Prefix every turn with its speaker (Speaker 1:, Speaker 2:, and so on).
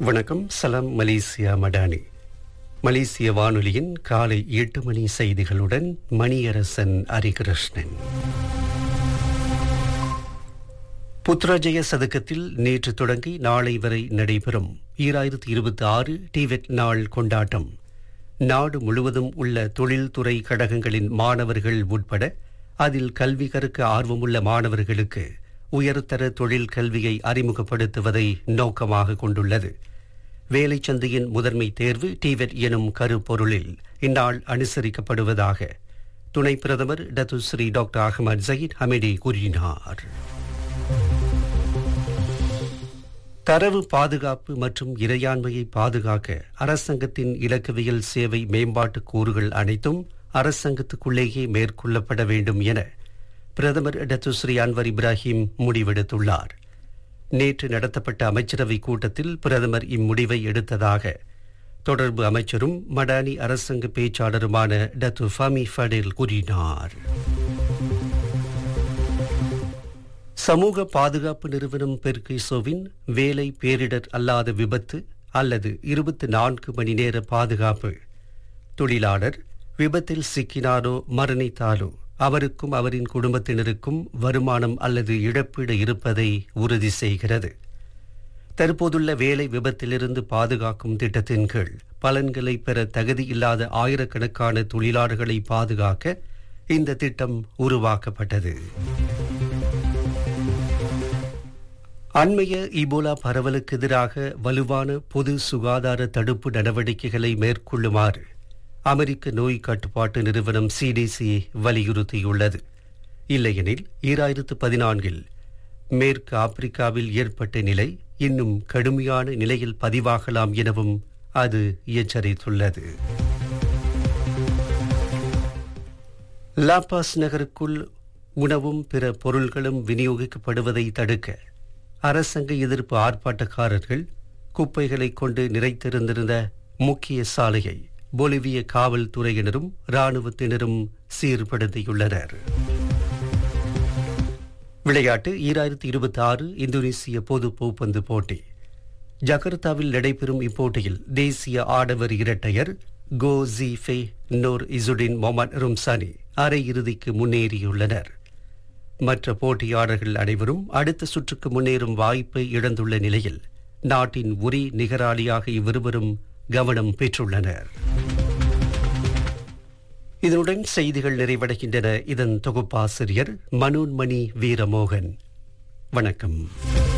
Speaker 1: வணக்கம் சலாம் மலேசியா மடானி மலேசிய வானொலியின் காலை எட்டு மணி செய்திகளுடன் மணியரசன் ஹரிகிருஷ்ணன் புத்ராஜய சதுக்கத்தில் நேற்று தொடங்கி நாளை வரை நடைபெறும் ஈராயிரத்தி இருபத்தி ஆறு டிவெட் நாள் கொண்டாட்டம் நாடு முழுவதும் உள்ள தொழில்துறை கழகங்களின் மாணவர்கள் உட்பட அதில் கல்வி கற்க ஆர்வமுள்ள மாணவர்களுக்கு உயர்தர தொழில் கல்வியை அறிமுகப்படுத்துவதை நோக்கமாக கொண்டுள்ளது வேலைச்சந்தையின் முதன்மை தேர்வு டிவெட் எனும் கருப்பொருளில் இந்நாள் அனுசரிக்கப்படுவதாக துணை பிரதமர் Datuk Seri doctor Ahmad Zahid Hamidi கூறினார் தரவு பாதுகாப்பு மற்றும் இறையாண்மையை பாதுகாக்க அரசாங்கத்தின் இலக்கவியல் சேவை மேம்பாட்டு கூறுகள் அனைத்தும் அரசாங்கத்துக்குள்ளேயே மேற்கொள்ளப்பட வேண்டும் என பிரதமர் டத்துஸ்ரீ அன்வர் இப்ராஹிம் முடிவெடுத்துள்ளார் நேற்று நடத்தப்பட்ட அமைச்சரவை கூட்டத்தில் பிரதமர் இம்முடிவை எடுத்ததாக தொடர்பு அமைச்சரும் மடானி அரசாங்க பேச்சாளருமான டத்து ஃபமி ஃபடேல் கூறினார் சமூக பாதுகாப்பு நிறுவனம் பெர்கிசோவின் வேலை பேரிடர் அல்லாத விபத்து அல்லது இருபத்தி நான்கு மணி நேர பாதுகாப்பு தொழிலாளர் விபத்தில் சிக்கினாரோ மரணித்தாலோ அவருக்கும் அவரின் குடும்பத்தினருக்கும் வருமானம் அல்லது இழப்பீடு இருப்பதை உறுதி செய்கிறது தற்போதுள்ள வேலை விபத்திலிருந்து பாதுகாக்கும் திட்டத்தின் கீழ் பலன்களை பெற தகுதியில்லாத ஆயிரக்கணக்கான தொழிலாளர்களை பாதுகாக்க இந்த திட்டம் உருவாக்கப்பட்டது அண்மைய இபோலா பரவலுக்கு எதிராக வலுவான பொது சுகாதார தடுப்பு நடவடிக்கைகளை மேற்கொள்ளுமாறு அமெரிக்க நோய் கட்டுப்பாட்டு நிறுவனம் சிடிசி வலியுறுத்தியுள்ளது இல்லையெனில் ஈராயிரத்து பதினான்கில் மேற்கு ஆப்பிரிக்காவில் ஏற்பட்ட நிலை இன்னும் கடுமையான நிலையில் பதிவாகலாம் எனவும் அது எச்சரித்துள்ளது லாபாஸ் நகருக்குள் உணவும் பிற பொருள்களும் விநியோகிக்கப்படுவதை தடுக்க அரசாங்க எதிர்ப்பு ஆர்ப்பாட்டக்காரர்கள் குப்பைகளை கொண்டு நிறைத்திருந்திருந்த முக்கிய சாலையை பொலிவிய காவல்துறையினரும் இராணுவத்தினரும் சீர்படுத்தியுள்ளனர் விளையாட்டு ஈராயிரத்தி இருபத்தி ஆறு இந்தோனேசிய பொது பூப்பந்து போட்டி ஜகர்த்தாவில் நடைபெறும் இப்போட்டியில் தேசிய ஆடவர் இரட்டையர் கோ ஜிஃபே நோர் இசுடின் மொமன் ரும்சானி அரையிறுதிக்கு முன்னேறியுள்ளனர் மற்ற போட்டியாளர்கள் அனைவரும் அடுத்த சுற்றுக்கு முன்னேறும் வாய்ப்பை இழந்துள்ள நிலையில் நாட்டின் ஒரே நிகராளியாக இவ்விருவரும் கவனம் பெற்றுள்ளனர் இதனுடன் செய்திகள் நிறைவடைகின்றன இதன் தொகுப்பாசிரியர் மனோன்மணி வீரமோகன் வணக்கம்